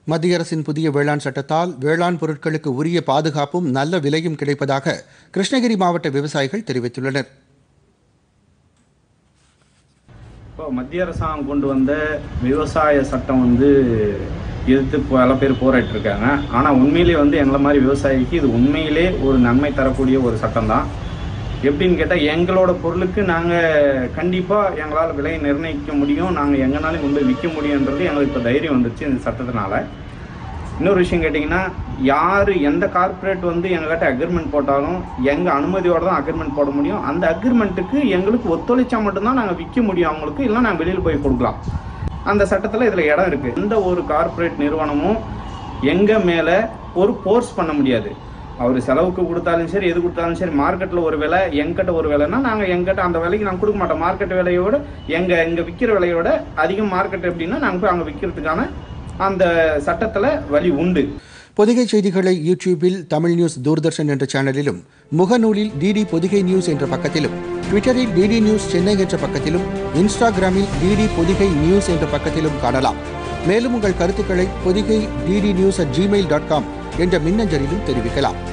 மத்திய அரசின் புதிய வேளாண் சட்டத்தால் வேளாண் பொருட்களுக்கு உரிய பாதுகாப்பும் நல்ல விலையும் கிடைப்பதாக கிருஷ்ணகிரி மாவட்ட விவசாயிகள் தெரிவித்துள்ளனர் இப்போ மத்திய அரசாங்கம் கொண்டு வந்த விவசாய சட்டம் வந்து எதிர்த்து பல பேர் போராடிட்டு இருக்காங்க ஆனால் உண்மையிலே வந்து எங்களை மாதிரி விவசாயிக்கு இது உண்மையிலே ஒரு நன்மை தரக்கூடிய ஒரு சட்டம் தான் எப்படின்னு கேட்டால் எங்களோட பொருளுக்கு நாங்கள் கண்டிப்பாக எங்களால் விலையை நிர்ணயிக்க முடியும் நாங்கள் எங்கனாலும் கொண்டு போய் விற்க முடியுன்றது எங்களுக்கு இப்போ தைரியம் வந்துச்சு இந்த சட்டத்தினால இன்னொரு விஷயம் கேட்டிங்கன்னா யார் எந்த கார்ப்பரேட் வந்து எங்ககிட்ட அக்ரிமெண்ட் போட்டாலும் எங்கள் அனுமதியோட தான் அக்ரிமெண்ட் போட முடியும் அந்த அக்ரிமெண்ட்டுக்கு எங்களுக்கு ஒத்துழைச்சா மட்டும்தான் நாங்கள் விற்க முடியும் அவங்களுக்கு இல்லைனா நாங்கள் வெளியில் போய் கொடுக்கலாம் அந்த சட்டத்தில் இதில் இடம் இருக்குது எந்த ஒரு கார்ப்பரேட் நிறுவனமும் எங்கள் மேலே ஒரு ஃபோர்ஸ் பண்ண முடியாது அவர் செலவுக்கு கொடுத்தாலும் சரி எது கொடுத்தாலும் சரி மார்க்கெட்டில் ஒரு விலை எங்கிட்ட ஒரு விலைன்னா நாங்கள் எங்கிட்ட அந்த விலைக்கு நாங்கள் கொடுக்க மாட்டோம் மார்க்கெட் விலையோட எங்கள் எங்கள் விற்கிற விலையோட அதிகம் மார்க்கெட் எப்படின்னா நாங்கள் போய் அங்கே விற்கிறதுக்கான அந்த சட்டத்தில் வழி உண்டு பொதிகை செய்திகளை யூடியூபில் தமிழ் நியூஸ் தூர்தர்ஷன் என்ற சேனலிலும் முகநூலில் டிடி பொதிகை நியூஸ் என்ற பக்கத்திலும் ட்விட்டரில் டிடி நியூஸ் சென்னை என்ற பக்கத்திலும் இன்ஸ்டாகிராமில் டிடி பொதிகை நியூஸ் என்ற பக்கத்திலும் காணலாம் மேலும் உங்கள் கருத்துக்களை Podhigai DD news at Gmail dot com என்ற மின்னஞ்சலிலும் தெரிவிக்கலாம்